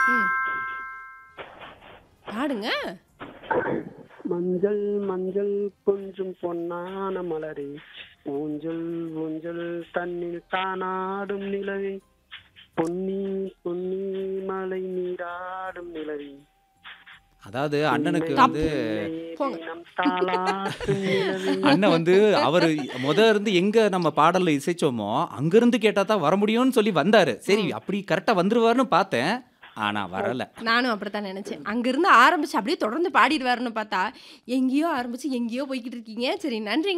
ம். பாடுங்க மஞ்சள் மஞ்சள் கொஞ்சம் பொன்னான மலரே ஊஞ்சல் ஊஞ்சல் தண்ணில் தானாடும் நிலவே பொன்னி பொன்னி மலை நீராடும் நிலவே அதாவது அண்ணனுக்கு உன்னை வந்து போங்க. தினம் தாலாட்டும் நிலவே அண்ணன் வந்து அவர் முத இருந்து எங்க நம்ம பாடல்ல இசைச்சோமோ அங்கிருந்து கேட்டா தான் வர முடியும்னு சொல்லி வந்தாரு சரி அப்படி கரெக்டா வந்துருவாருன்னு பார்த்தேன் ஆனா வரல நானும் அப்படித்தான் நினைச்சேன் அங்கிருந்து ஆரம்பிச்சு அப்படியே தொடர்ந்து பாடிடுவாருன்னு பார்த்தா எங்கேயோ ஆரம்பிச்சு எங்கேயோ போய்கிட்டு இருக்கீங்க சரி நன்றி